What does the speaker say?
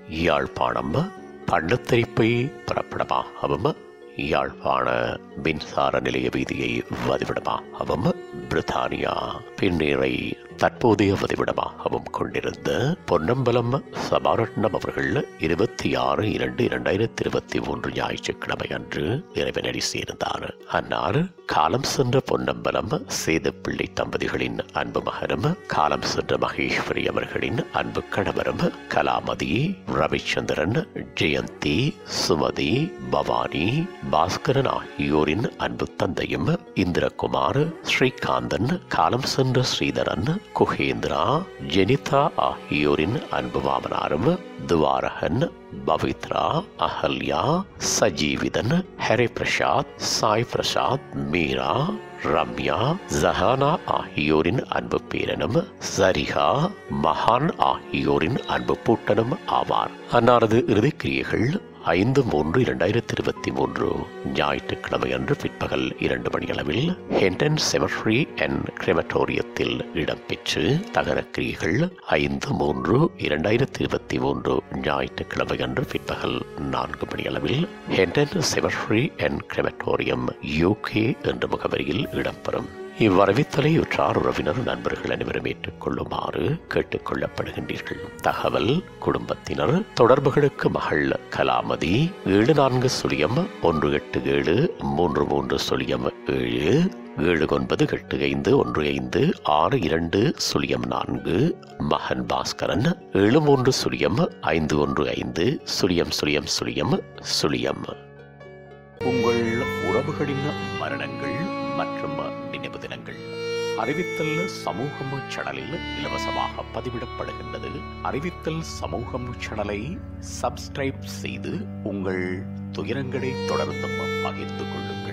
யாழ்ப்பாணம் பண்டத்தரிப்பை புறப்படமாகவும் யாழ்ப்பாண மின்சார நிலைய வீதியை வதிவிடமாகவும் பிரித்தானியா பின்னீரை தற்போதைய வதிவிடமாகவும் கொண்டிருந்த பொன்னம்பலம் சபாரட்னம் அவர்கள் இருபத்தி ஆறு இரண்டு இரண்டாயிரத்தி இருபத்தி மூன்று ஞாயிற்றுக்கிழமை அன்று இறைவனடி சேர்ந்தார் அன்னார் காலம் சென்ற பொன்னம்பலம் சேதப்பிள்ளை தம்பதிகளின் அன்பு மகனும் காலம் சென்ற மகேஸ்வரி அவர்களின் அன்பு கணவரும் கலாமதி ரவிச்சந்திரன் ஜெயந்தி சுமதி பவானி பாஸ்கரன் ஆகியோரின் அன்பு தந்தையும் இந்திரகுமார் ஸ்ரீகாந்தன் காலம் சென்ற ஸ்ரீதரன் குகேந்திரா ஜெனிதா ஆகியோரின் அன்பு மாமனாரும் துவாரகன் பவித்ரா அகல்யா சஜீவிதன் ஹரி பிரசாத் சாய் பிரசாத் மீரா ரம்யா ஜஹானா ஆகியோரின் அன்பு பேரனும் சரிகா மகான் ஆகியோரின் அன்பு பூட்டனும் ஆவார் அன்னாரது இறுதிக்கிரியைகள் ஐந்து மூன்று இரண்டாயிரத்தி இருபத்தி மூன்று ஞாயிற்றுக்கிழமை அன்று பிற்பகல் இரண்டு மணியளவில் ஹெண்டன் செமட்ரி அண்ட் கிரெமட்டோரியத்தில் இடம்பெற்று தகரக்கிரியைகள் ஐந்து மூன்று இரண்டாயிரத்தி இருபத்தி மூன்று ஞாயிற்றுக்கிழமை அன்று பிற்பகல் நான்கு மணியளவில் Hendon cemetery and crematorium UK என்ற முகவரியில் இடம்பெறும் இவ்வரவித்தலை உற்றார் உறவினர் நண்பர்கள் அனைவரும் ஏற்றுக்கொள்ளுமாறு கேட்டுக் கொள்ளப்படுகின்றீர்கள் தகவல் குடும்பத்தினர் தொடர்புகளுக்கு மகள் கலாமதி ஏழு நான்கு சுழியம் ஒன்று எட்டு ஏழு மூன்று மூன்று சுழியம் ஏழு ஏழு ஒன்பது எட்டு ஐந்து ஒன்று ஐந்து ஆறு இரண்டு சுழியம் நான்கு மகன் பாஸ்கரன் ஏழு மூன்று சுழியம் ஐந்து ஒன்று ஐந்து சுழியம் சுழியம் சுழியம் சுழியம் உங்கள் உறவுகளின் மரணங்கள் மற்றும் நினைவு தினங்கள் அறிவித்தல் சமூகம் சேனலில் இலவசமாக பதிவிடப்படுகின்றது அறிவித்தல் சமூகம் சேனலை சப்ஸ்கிரைப் செய்து உங்கள் துயரங்களை தொடர்ந்தும் பகிர்ந்து கொள்ளுங்கள்